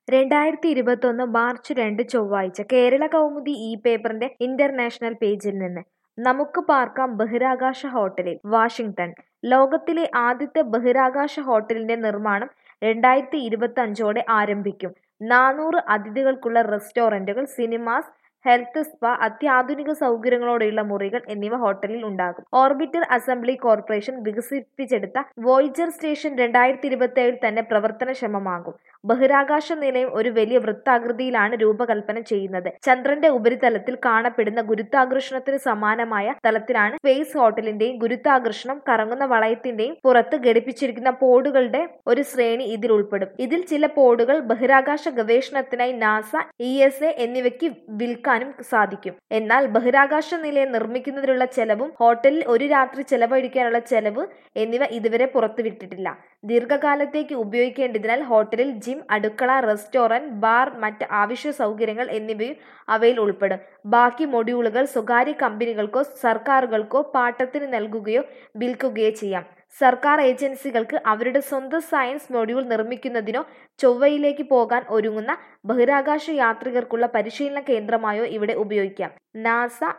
രണ്ടായിരത്തി ഇരുപത്തൊന്ന് മാർച്ച് രണ്ട് ചൊവ്വാഴ്ച കേരള കൗമുദി ഈ പേപ്പറിന്റെ ഇന്റർനാഷണൽ പേജിൽ നിന്ന് നമുക്ക് പാർക്കാം ബഹിരാകാശ ഹോട്ടലിൽ വാഷിംഗ്ടൺ ലോകത്തിലെ ആദ്യത്തെ ബഹിരാകാശ ഹോട്ടലിന്റെ നിർമ്മാണം രണ്ടായിരത്തി ഇരുപത്തി അഞ്ചോടെ ആരംഭിക്കും നാനൂറ് അതിഥികൾക്കുള്ള റെസ്റ്റോറന്റുകൾ സിനിമാസ് ഹെൽത്ത് സ്പാ അത്യാധുനിക സൗകര്യങ്ങളോടെയുള്ള മുറികൾ എന്നിവ ഹോട്ടലിൽ ഉണ്ടാകും ഓർബിറ്റർ അസംബ്ലി കോർപ്പറേഷൻ വികസിപ്പിച്ചെടുത്ത വോയിജർ സ്റ്റേഷൻ രണ്ടായിരത്തി ഇരുപത്തിയേഴിൽ തന്നെ പ്രവർത്തനക്ഷമമാകും ബഹിരാകാശ നിലയം ഒരു വലിയ വൃത്താകൃതിയിലാണ് രൂപകൽപ്പന ചെയ്യുന്നത് ചന്ദ്രന്റെ ഉപരിതലത്തിൽ കാണപ്പെടുന്ന ഗുരുത്വാകർഷണത്തിന് സമാനമായ തലത്തിലാണ് സ്പേസ് ഹോട്ടലിന്റെയും ഗുരുത്വാകർഷണം കറങ്ങുന്ന വളയത്തിന്റെയും പുറത്ത് ഘടിപ്പിച്ചിരിക്കുന്ന പോഡുകളുടെ ഒരു ശ്രേണി ഇതിൽ ഉൾപ്പെടും ഇതിൽ ചില പോഡുകൾ ബഹിരാകാശ ഗവേഷണത്തിനായി നാസ ഇ എസ് എ എന്നിവയ്ക്ക് വിൽക്കാനും സാധിക്കും എന്നാൽ ബഹിരാകാശ നിലയം നിർമ്മിക്കുന്നതിനുള്ള ചെലവും ഹോട്ടലിൽ ഒരു രാത്രി ചെലവഴിക്കാനുള്ള ചെലവ് എന്നിവ ഇതുവരെ പുറത്തുവിട്ടിട്ടില്ല ദീർഘകാലത്തേക്ക് ഉപയോഗിക്കേണ്ടതിനാൽ ഹോട്ടലിൽ ജിം അടുക്കള റെസ്റ്റോറന്റ് ബാർ മറ്റ് ആവശ്യ സൗകര്യങ്ങൾ എന്നിവയും അവയിൽ ഉൾപ്പെടും ബാക്കി മൊഡ്യൂളുകൾ സ്വകാര്യ കമ്പനികൾക്കോ സർക്കാരുകൾക്കോ പാട്ടത്തിന് നൽകുകയോ വിൽക്കുകയോ ചെയ്യാം സർക്കാർ ഏജൻസികൾക്ക് അവരുടെ സ്വന്തം സയൻസ് മൊഡ്യൂൾ നിർമ്മിക്കുന്നതിനോ ചൊവ്വയിലേക്ക് പോകാൻ ഒരുങ്ങുന്ന ബഹിരാകാശ യാത്രികർക്കുള്ള പരിശീലന കേന്ദ്രമായോ ഇവിടെ ഉപയോഗിക്കാം നാസ